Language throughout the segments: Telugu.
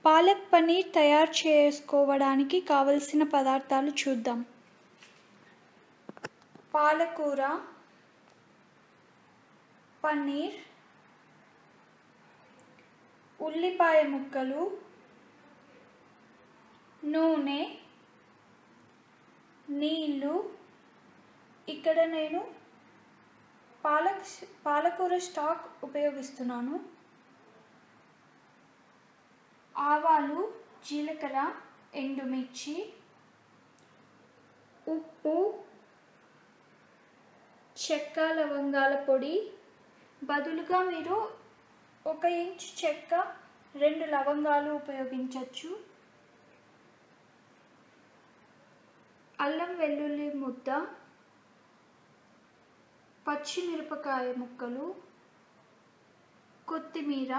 పాలక్ పనీర్ తయారు చేసుకోవడానికి కావలసిన పదార్థాలు చూద్దాం పాలకూర పన్నీర్ ఉల్లిపాయ ముక్కలు నూనె నీళ్ళు ఇక్కడ నేను పాలక్ పాలకూర స్టాక్ ఉపయోగిస్తున్నాను ఆవాలు జీలకర్ర ఎండుమిర్చి ఉప్పు చెక్క లవంగాల పొడి బదులుగా మీరు ఒక ఇంచు చెక్క రెండు లవంగాలు ఉపయోగించవచ్చు అల్లం వెల్లుల్లి ముద్ద పచ్చిమిరపకాయ ముక్కలు కొత్తిమీర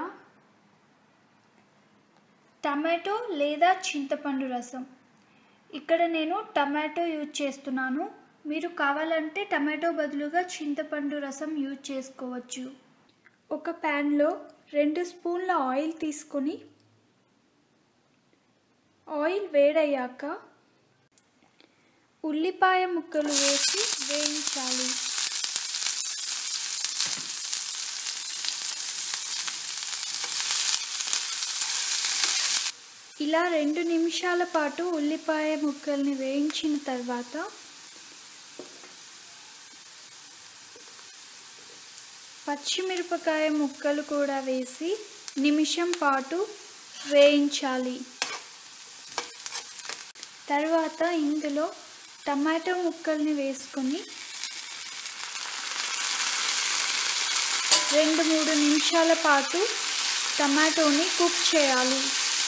టమాటో లేదా చింతపండు రసం ఇక్కడ నేను టమాటో యూజ్ చేస్తున్నాను మీరు కావాలంటే టమాటో బదులుగా చింతపండు రసం యూజ్ చేసుకోవచ్చు ఒక ప్యాన్లో రెండు స్పూన్ల ఆయిల్ తీసుకొని ఆయిల్ వేడయ్యాక ఉల్లిపాయ ముక్కలు వేసి వేయించాలి ఇలా రెండు నిమిషాల పాటు ఉల్లిపాయ ముక్కల్ని వేయించిన తర్వాత పచ్చిమిరపకాయ ముక్కలు కూడా వేసి నిమిషం పాటు వేయించాలి తర్వాత ఇందులో టమాటో ముక్కల్ని వేసుకొని రెండు మూడు నిమిషాల పాటు టమాటోని కుక్ చేయాలి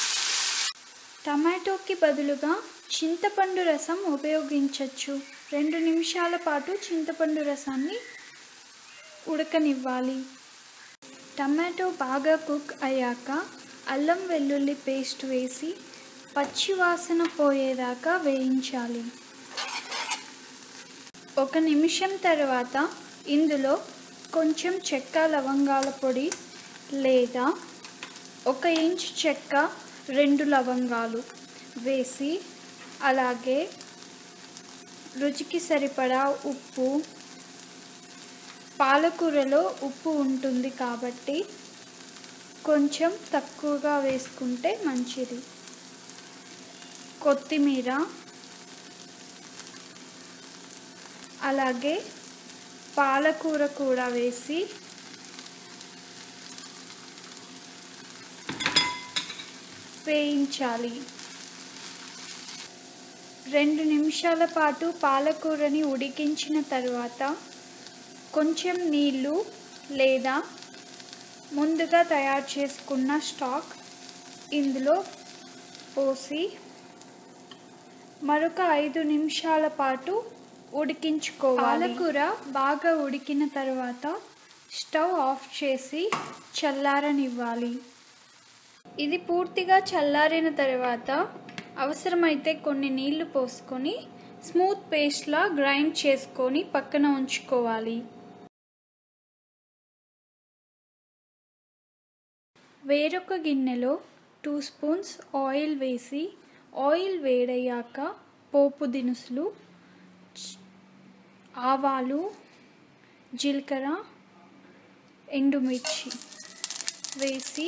టమాటోకి బదులుగా చింతపండు రసం ఉపయోగించవచ్చు రెండు నిమిషాల పాటు చింతపండు రసాన్ని ఉడకనివ్వాలి టమాటో బాగా కుక్ అయ్యాక అల్లం వెల్లుల్లి పేస్ట్ వేసి పచ్చి వాసన పోయేదాకా వేయించాలి ఒక నిమిషం తర్వాత ఇందులో కొంచెం చెక్క లవంగాల పొడి లేదా ఒక ఇంచ్ చెక్క రెండు లవంగాలు వేసి అలాగే రుచికి సరిపడా ఉప్పు పాలకూరలో ఉప్పు ఉంటుంది కాబట్టి కొంచెం తక్కువగా వేసుకుంటే మంచిది కొత్తిమీర అలాగే పాలకూర కూడా వేసి వేయించాలి రెండు నిమిషాల పాటు పాలకూరని ఉడికించిన తర్వాత కొంచెం నీళ్ళు లేదా ముందుగా తయారు చేసుకున్న స్టాక్ ఇందులో పోసి మరొక ఐదు నిమిషాల పాటు ఉడికించుకోవాలి పాలకూర బాగా ఉడికిన తర్వాత స్టవ్ ఆఫ్ చేసి చల్లారనివ్వాలి ఇది పూర్తిగా చల్లారిన తర్వాత అవసరమైతే కొన్ని నీళ్లు పోసుకొని స్మూత్ పేస్ట్లా గ్రైండ్ చేసుకొని పక్కన ఉంచుకోవాలి వేరొక గిన్నెలో టూ స్పూన్స్ ఆయిల్ వేసి ఆయిల్ వేడయ్యాక పోపు దినుసులు ఆవాలు జీలకర్ర ఎండుమిర్చి వేసి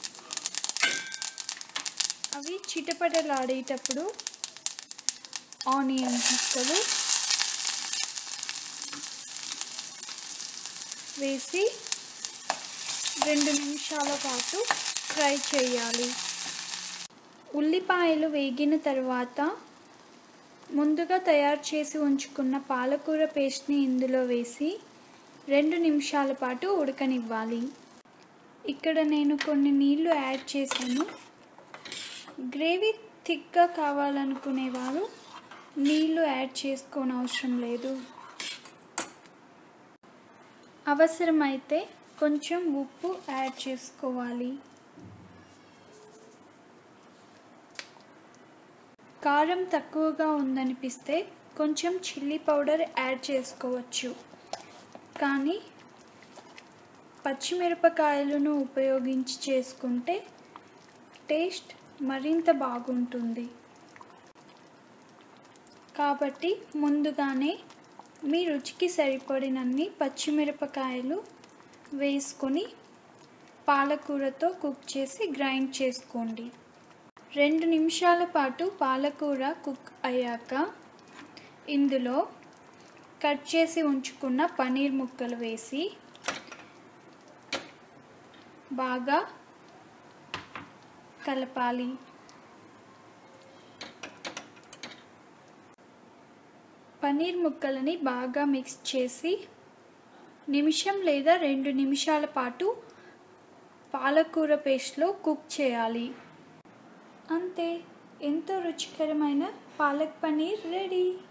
అవి చిటపటలాడేటప్పుడు ఆనియన్ ముక్కలు వేసి రెండు నిమిషాల పాటు ఫ్రై చేయాలి ఉల్లిపాయలు వేగిన తర్వాత ముందుగా తయారు చేసి ఉంచుకున్న పాలకూర పేస్ట్ని ఇందులో వేసి రెండు నిమిషాల పాటు ఉడకనివ్వాలి ఇక్కడ నేను కొన్ని నీళ్లు యాడ్ చేశాను గ్రేవీ థిక్గా కావాలనుకునే వాళ్ళు నీళ్లు యాడ్ చేసుకోని అవసరం లేదు అవసరమైతే కొంచెం ఉప్పు యాడ్ చేసుకోవాలి కారం తక్కువగా ఉందనిపిస్తే కొంచెం చిల్లీ పౌడర్ యాడ్ చేసుకోవచ్చు కానీ పచ్చిమిరపకాయలను ఉపయోగించి చేసుకుంటే టేస్ట్ మరింత బాగుంటుంది కాబట్టి ముందుగానే మీ రుచికి సరిపడినన్ని పచ్చిమిరపకాయలు వేసుకొని పాలకూరతో కుక్ చేసి గ్రైండ్ చేసుకోండి రెండు నిమిషాల పాటు పాలకూర కుక్ అయ్యాక ఇందులో కట్ చేసి ఉంచుకున్న పనీర్ ముక్కలు వేసి బాగా కలపాలి పనీర్ ముక్కలని బాగా మిక్స్ చేసి నిమిషం లేదా రెండు నిమిషాల పాటు పాలకూర పేస్ట్లో కుక్ చేయాలి అంతే ఎంతో రుచికరమైన పాలక్ పనీర్ రెడీ